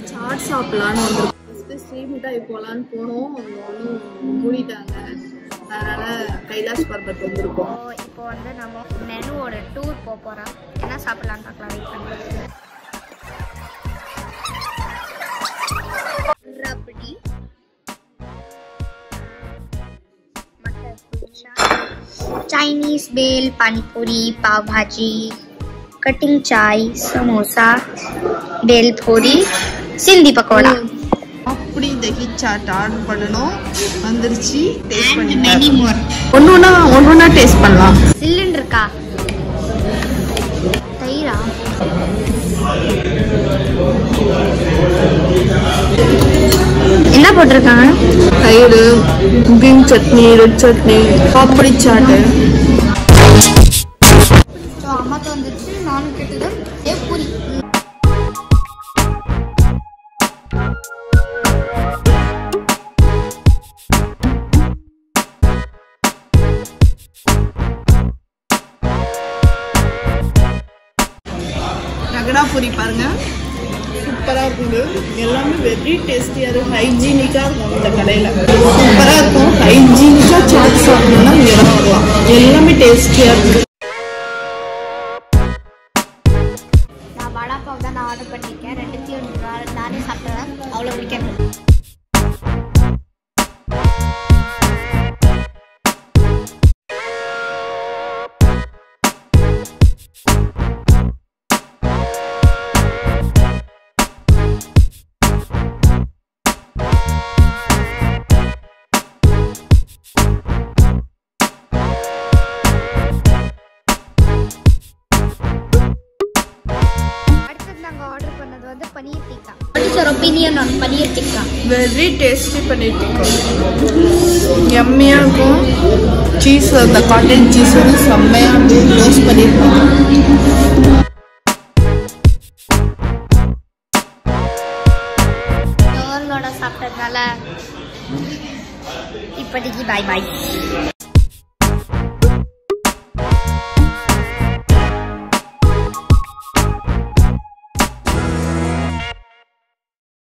chat சாப்பிடலான்னு வந்திருக்கோம் first ஸ்ரீமிட்டாய் போகலான்னு போனோம் அவங்க ஒன்றும் மூடிட்டாங்க அதனால கைலாஷ் பர்பத் வந்திருக்கோம் இப்போ இப்போ வந்து நம்ம மெனுவோட டூர் போக போகிறோம் என்ன சாப்பிடலாம்னு பார்க்கலாம் வெயிட் பண்ணி ரபடி मटर कुलचा चाइनीज बेल पानीपुरी पाव भाजी कटिंग चाय समोसा बेलपूरी सिंधी पकौड़ा அப்படி தகி சாட் ஆர்டர் பண்ணணும் வந்துருச்சு டேஸ்ட் and பண்ணி many more ஒன்று ஒன்றா ஒன்று ஒன்றா டேஸ்ட் பண்ணலாம் சில்லுன்னு இருக்கா தயிரா என்ன போட்டிருக்காங்க தயிர் green chutney red chutney papdi chaat so அம்மாக்கு வந்துச்சு நானும் கேட்டது ஏ பூரி ரகடா பூரி பாருங்க சூப்பராக இருக்குது எல்லாமே வெரி டேஸ்டியாக இருக்கும் ஹைஜீனிக்காக இருக்கும் இந்த கடையில் சூப்பராக இருக்கும் ஹைஜீனிக்காக சாட் சாப்பிடணும்னா இங்கே தான் வரலாம் எல்லாமே டேஸ்டியாக இருக்குது நான் வடா பாவ் தான் நான் ஆர்டர் பண்ணியிருக்கேன் ரெண்டுத்தையும் நான் நானே சாப்பிட்டேன் அவ்வளோ பிடிக்காது அடுத்தது நாங்கள் ஆர்டர் பண்ணது வந்து paneer tikka what is your opinion on paneer tikka very tasty பண்ணிட்டு எம்மியாக இருக்கும் சீஸ் அந்த காட்டன் சீஸ் வந்து செம்மையாக ரோஸ்ட் பண்ணியிருப்பாங்க கேர்ளோட சாப்பிட்டதுனால இப்போதைக்கு பாய் பாய்